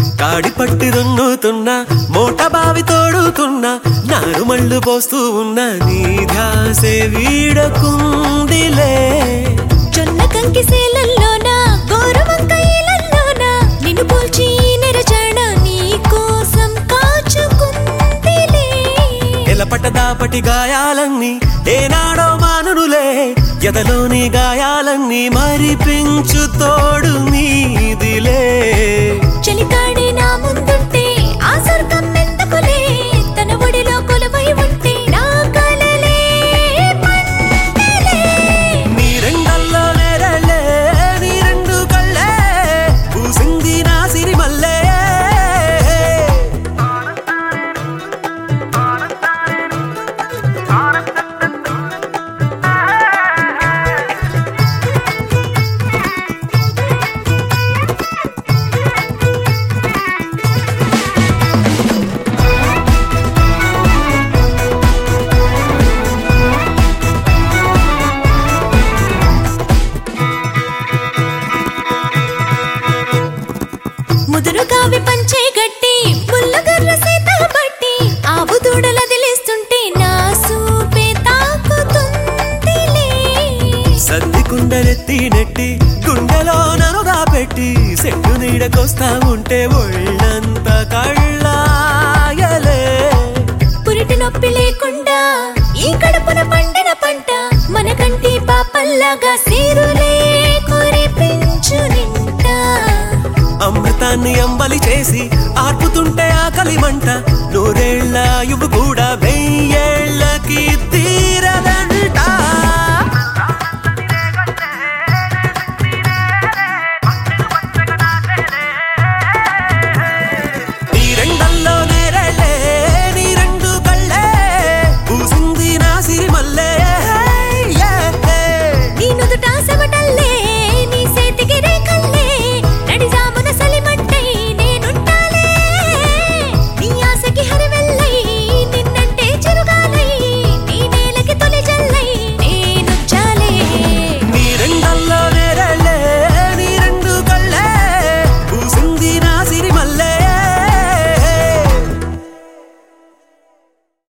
కాడి పట్టి దున్నుతున్నా మోట బావి తోడుతున్నా నారుమళ్ళు పోస్తూ ఉన్నా నీ ధ్యాసే వీడకుందిలే జొన్న కంకి సేలల్లోన గోరువంకాయలల్లోన నిన్ను పోల్చి నెరజాడ నీ కోసం కాచుకుందిలే ఎలపట దాపటి గాయాలన్నీ ఏనాడో మానునులే ఎదలోని గాయాలన్నీ మరిపించు తోడు నీదిలే చలికాడే నా ముందుంటే ఆ స్వర్గం ఎందుకులే తన ఒడిలో కొలువై ఉంటే నా కలలే పంటలే నీ రెండల్లో నేరలే నీ రెండు కళ్ళే పూసింది నా సిరిమల్లే ముదురు కావి పంచే గట్టి పుల్లగర్ర సీత బట్టి ఆవు దూడలదిలేస్తుంటే నా సూపే తాకుతుందిలే సర్ది కుండలెత్తి నెట్టి గుండెలో ననుగా పెట్టి సెట్టు నీడకొస్తా ఉంటే ఒళ్ళంత కళ్ళాయలే పురిటి నొప్పి లేకుండా ఈ కడుపున పండిన పంట మన కంటి పాపల్లాగా సీరులే కురిపించు నింట అమృతాన్ని అంబలి చేసి ఆర్పుతుంటే ఆకలి మంట నూరేళ్ల యువు కూడా